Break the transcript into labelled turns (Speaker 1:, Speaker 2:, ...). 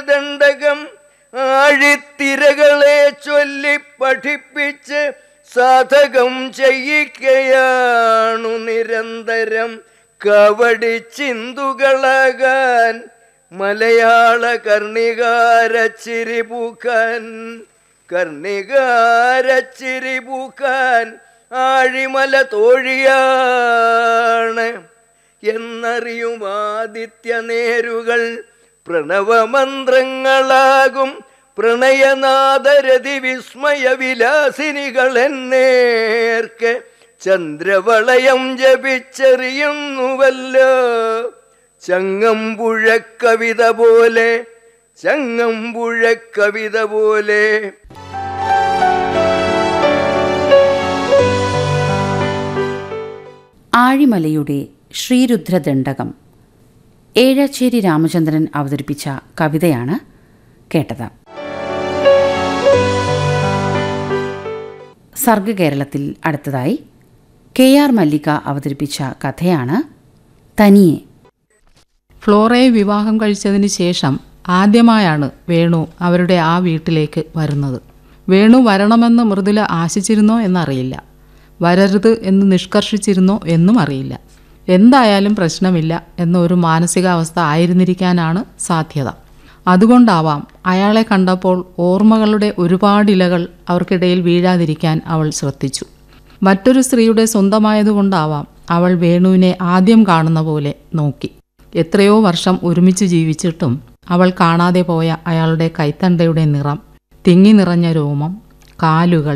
Speaker 1: ശ്രീരുദ്രദണ്ഡകം ആഴിത്തിരകളെ ചൊല്ലി പഠിപ്പിച്ച് സാധകം ചെയ്യിക്കയാണു നിരന്തരം കവടി ചിന്തുകളാകാൻ മലയാള കർണികാരച്ചിരി പൂക്കാൻ കർണികാരച്ചിരി പൂക്കാൻ ആഴിമല തോഴിയാണ് എന്നറിയും ആദിത്യ നേരുകൾ പ്രണവമന്ത്രങ്ങളാകും പ്രണയനാദരതി വിസ്മയ വിലാസിനികൾ എന്നേർക്ക് ചന്ദ്രവളയം ജപിച്ചെറിയുന്നുവല്ലോ ചങ്ങമ്പുഴ കവിത പോലെ ചങ്ങമ്പുഴ കവിത പോലെ
Speaker 2: ആഴിമലയുടെ ശ്രീരുദ്രദണ്ഡകം ഏഴാച്ചേരി രാമചന്ദ്രൻ അവതരിപ്പിച്ച കവിതയാണ് കേട്ടത് സർഗകേരളത്തിൽ അടുത്തതായി കെ ആർ മല്ലിക അവതരിപ്പിച്ച കഥയാണ് തനിയെ
Speaker 3: ഫ്ലോറയെ വിവാഹം കഴിച്ചതിന് ശേഷം ആദ്യമായാണ് വേണു അവരുടെ ആ വീട്ടിലേക്ക് വരുന്നത് വേണു വരണമെന്ന് മൃദുല ആശിച്ചിരുന്നോ എന്നറിയില്ല വരരുത് എന്ന് നിഷ്കർഷിച്ചിരുന്നോ എന്നും അറിയില്ല എന്തായാലും പ്രശ്നമില്ല എന്ന ഒരു മാനസികാവസ്ഥ ആയിരുന്നിരിക്കാനാണ് സാധ്യത അതുകൊണ്ടാവാം അയാളെ കണ്ടപ്പോൾ ഓർമ്മകളുടെ ഒരുപാടിലകൾ അവർക്കിടയിൽ വീഴാതിരിക്കാൻ അവൾ ശ്രദ്ധിച്ചു മറ്റൊരു സ്ത്രീയുടെ സ്വന്തമായതുകൊണ്ടാവാം അവൾ വേണുവിനെ ആദ്യം കാണുന്ന പോലെ നോക്കി എത്രയോ വർഷം ഒരുമിച്ച് ജീവിച്ചിട്ടും അവൾ കാണാതെ പോയ അയാളുടെ കൈത്തണ്ടയുടെ നിറം തിങ്ങി നിറഞ്ഞ രോമം കാലുകൾ